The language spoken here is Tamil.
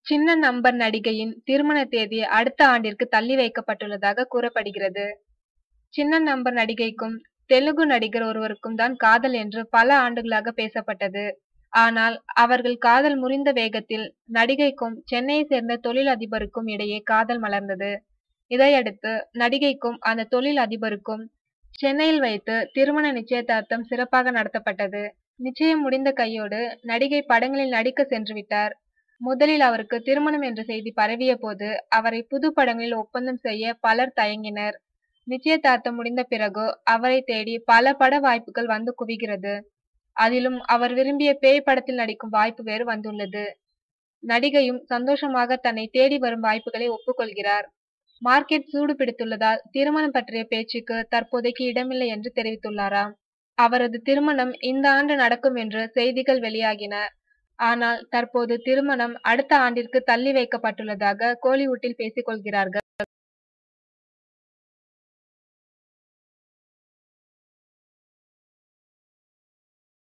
சின்ன நம்பர் நடிகையின் திருமண தேதி அடுத்த ஆண்டிற்கு தள்ளி வைக்கப்பட்டுள்ளதாக கூறப்படுகிறது சின்ன நம்பர் நடிகைக்கும் தெலுங்கு நடிகர் ஒருவருக்கும் தான் காதல் என்று பல ஆண்டுகளாக பேசப்பட்டது ஆனால் அவர்கள் காதல் முறிந்த வேகத்தில் நடிகைக்கும் சென்னையை சேர்ந்த தொழில் அதிபருக்கும் இடையே காதல் மலர்ந்தது இதையடுத்து நடிகைக்கும் அந்த தொழில் அதிபருக்கும் சென்னையில் வைத்து திருமண நிச்சயதார்த்தம் சிறப்பாக நடத்தப்பட்டது நிச்சயம் முடிந்த கையோடு நடிகை படங்களில் நடிக்க சென்று விட்டார் முதலில் அவருக்கு திருமணம் என்ற செய்தி பரவிய போது அவரை புது படங்களில் ஒப்பந்தம் செய்ய பலர் தயங்கினர் நிச்சயதார்த்தம் முடிந்த பிறகு அவரை தேடி பல பட வாய்ப்புகள் வந்து குவிகிறது அதிலும் அவர் விரும்பிய பேய் படத்தில் நடிக்கும் வாய்ப்பு வேறு வந்துள்ளது நடிகையும் சந்தோஷமாக தன்னை தேடி வரும் வாய்ப்புகளை ஒப்புக்கொள்கிறார் மார்க்கெட் சூடு பிடித்துள்ளதால் திருமணம் பற்றிய பேச்சுக்கு தற்போதைக்கு இடமில்லை என்று தெரிவித்துள்ளாராம் அவரது திருமணம் இந்த ஆண்டு நடக்கும் என்று செய்திகள் வெளியாகின ஆனால் தற்போது திருமணம் அடுத்த ஆண்டிற்கு தள்ளி வைக்கப்பட்டுள்ளதாக கோலிவுட்டில் பேசிக் கொள்கிறார்கள்